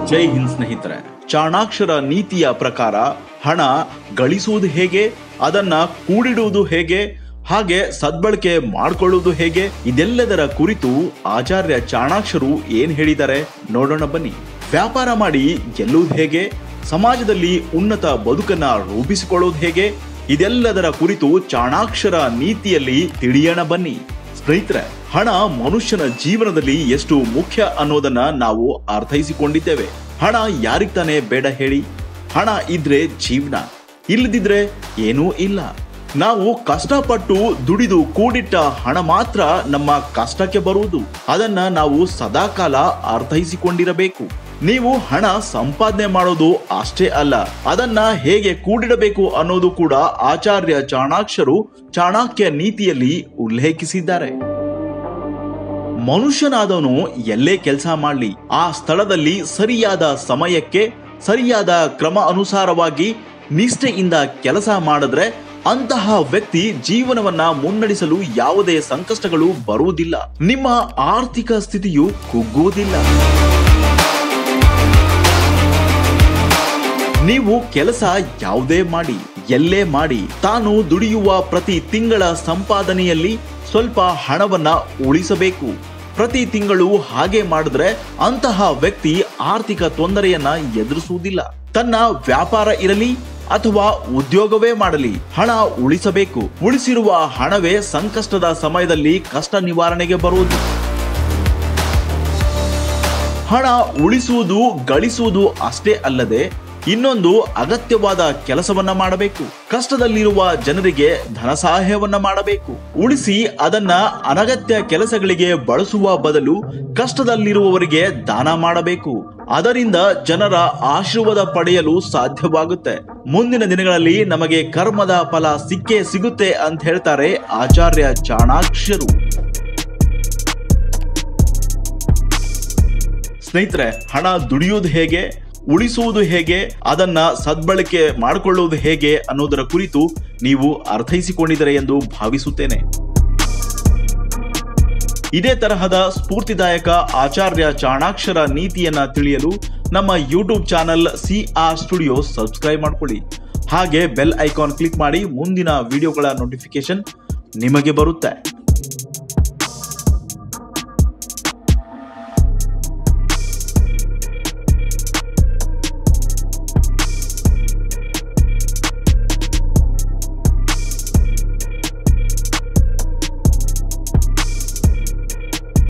ಜೈ ಹಿಂದ್ ಸ್ನೇಹಿತರೆ ಚಾಣಾಕ್ಷರ ನೀತಿಯ ಪ್ರಕಾರ ಹಣ ಗಳಿಸುವುದು ಹೇಗೆ ಅದನ್ನ ಕೂಡಿಡುವುದು ಹೇಗೆ ಹಾಗೆ ಸದ್ಬಳಕೆ ಮಾಡಿಕೊಳ್ಳುವುದು ಹೇಗೆ ಇದೆಲ್ಲದರ ಕುರಿತು ಆಚಾರ್ಯ ಚಾಣಾಕ್ಷರು ಏನ್ ಹೇಳಿದ್ದಾರೆ ನೋಡೋಣ ಬನ್ನಿ ವ್ಯಾಪಾರ ಮಾಡಿ ಗೆಲ್ಲುವುದು ಹೇಗೆ ಸಮಾಜದಲ್ಲಿ ಉನ್ನತ ಬದುಕನ್ನ ರೂಪಿಸಿಕೊಳ್ಳುವುದು ಹೇಗೆ ಇದೆಲ್ಲದರ ಕುರಿತು ಚಾಣಾಕ್ಷರ ನೀತಿಯಲ್ಲಿ ತಿಳಿಯೋಣ ಬನ್ನಿ ಸ್ನೇಹಿತರೆ ಹಣ ಮನುಷ್ಯನ ಜೀವನದಲ್ಲಿ ಎಷ್ಟು ಮುಖ್ಯ ಅನ್ನೋದನ್ನ ನಾವು ಅರ್ಥೈಸಿಕೊಂಡಿದ್ದೇವೆ ಹಣ ಯಾರಿಗ್ ತಾನೇ ಬೇಡ ಹೇಳಿ ಹಣ ಇದ್ರೆ ಜೀವನ ಇಲ್ಲದಿದ್ರೆ ಏನೂ ಇಲ್ಲ ನಾವು ಕಷ್ಟಪಟ್ಟು ದುಡಿದು ಕೂಡಿಟ್ಟ ಹಣ ಮಾತ್ರ ನಮ್ಮ ಕಷ್ಟಕ್ಕೆ ಬರುವುದು ಅದನ್ನ ನಾವು ಸದಾಕಾಲ ಅರ್ಥೈಸಿಕೊಂಡಿರಬೇಕು ನೀವು ಹಣ ಸಂಪಾದನೆ ಮಾಡೋದು ಅಷ್ಟೇ ಅಲ್ಲ ಅದನ್ನ ಹೇಗೆ ಕೂಡಿಡಬೇಕು ಅನ್ನೋದು ಕೂಡ ಆಚಾರ್ಯ ಚಾಣಾಕ್ಷರು ಚಾಣಾಕ್ಯ ನೀತಿಯಲ್ಲಿ ಉಲ್ಲೇಖಿಸಿದ್ದಾರೆ ಮನುಷ್ಯನಾದವನು ಎಲ್ಲೇ ಕೆಲಸ ಮಾಡಲಿ ಆ ಸ್ಥಳದಲ್ಲಿ ಸರಿಯಾದ ಸಮಯಕ್ಕೆ ಸರಿಯಾದ ಕ್ರಮ ಅನುಸಾರವಾಗಿ ನಿಷ್ಠೆಯಿಂದ ಕೆಲಸ ಮಾಡಿದ್ರೆ ಅಂತಹ ವ್ಯಕ್ತಿ ಜೀವನವನ್ನ ಮುನ್ನಡೆಸಲು ಯಾವುದೇ ಸಂಕಷ್ಟಗಳು ಬರುವುದಿಲ್ಲ ನಿಮ್ಮ ಆರ್ಥಿಕ ಸ್ಥಿತಿಯು ಕುಗ್ಗುವುದಿಲ್ಲ ನೀವು ಕೆಲಸ ಯಾವುದೇ ಮಾಡಿ ಎಲ್ಲೇ ಮಾಡಿ ತಾನು ದುಡಿಯುವ ಪ್ರತಿ ತಿಂಗಳ ಸಂಪಾದನೆಯಲ್ಲಿ ಸ್ವಲ್ಪ ಹಣವನ್ನ ಉಳಿಸಬೇಕು ಪ್ರತಿ ತಿಂಗಳು ಹಾಗೆ ಮಾಡಿದ್ರೆ ಅಂತಹ ವ್ಯಕ್ತಿ ಆರ್ಥಿಕ ತೊಂದರೆಯನ್ನ ಎದುರಿಸುವುದಿಲ್ಲ ತನ್ನ ವ್ಯಾಪಾರ ಇರಲಿ ಅಥವಾ ಉದ್ಯೋಗವೇ ಮಾಡಲಿ ಹಣ ಉಳಿಸಬೇಕು ಉಳಿಸಿರುವ ಹಣವೇ ಸಂಕಷ್ಟದ ಸಮಯದಲ್ಲಿ ಕಷ್ಟ ನಿವಾರಣೆಗೆ ಬರುವುದು ಹಣ ಉಳಿಸುವುದು ಗಳಿಸುವುದು ಅಷ್ಟೇ ಅಲ್ಲದೆ ಇನ್ನೊಂದು ಅಗತ್ಯವಾದ ಕೆಲಸವನ್ನ ಮಾಡಬೇಕು ಕಷ್ಟದಲ್ಲಿರುವ ಜನರಿಗೆ ಧನ ಸಹಾಯವನ್ನ ಮಾಡಬೇಕು ಉಳಿಸಿ ಅದನ್ನ ಅನಗತ್ಯ ಕೆಲಸಗಳಿಗೆ ಬಳಸುವ ಬದಲು ಕಷ್ಟದಲ್ಲಿರುವವರಿಗೆ ದಾನ ಮಾಡಬೇಕು ಅದರಿಂದ ಜನರ ಆಶೀರ್ವಾದ ಪಡೆಯಲು ಸಾಧ್ಯವಾಗುತ್ತೆ ಮುಂದಿನ ದಿನಗಳಲ್ಲಿ ನಮಗೆ ಕರ್ಮದ ಫಲ ಸಿಕ್ಕೇ ಸಿಗುತ್ತೆ ಅಂತ ಹೇಳ್ತಾರೆ ಆಚಾರ್ಯ ಚಾಣಾಕ್ಷರು ಸ್ನೇಹಿತರೆ ಹಣ ದುಡಿಯುವುದು ಹೇಗೆ ಉಳಿಸುವುದು ಹೇಗೆ ಅದನ್ನ ಸದ್ಬಳಕೆ ಮಾಡಿಕೊಳ್ಳುವುದು ಹೇಗೆ ಅನ್ನೋದರ ಕುರಿತು ನೀವು ಅರ್ಥೈಸಿಕೊಂಡಿದ್ದಾರೆ ಎಂದು ಭಾವಿಸುತ್ತೇನೆ ಇದೇ ತರಹದ ಸ್ಫೂರ್ತಿದಾಯಕ ಆಚಾರ್ಯ ಚಾಣಾಕ್ಷರ ನೀತಿಯನ್ನ ತಿಳಿಯಲು ನಮ್ಮ YouTube channel C R studio subscribe ಮಾಡ್ಕೊಳ್ಳಿ ಹಾಗೆ ಬೆಲ್ ಐಕಾನ್ ಕ್ಲಿಕ್ ಮಾಡಿ ಮುಂದಿನ ವಿಡಿಯೋಗಳ ನೋಟಿಫಿಕೇಶನ್ ನಿಮಗೆ ಬರುತ್ತೆ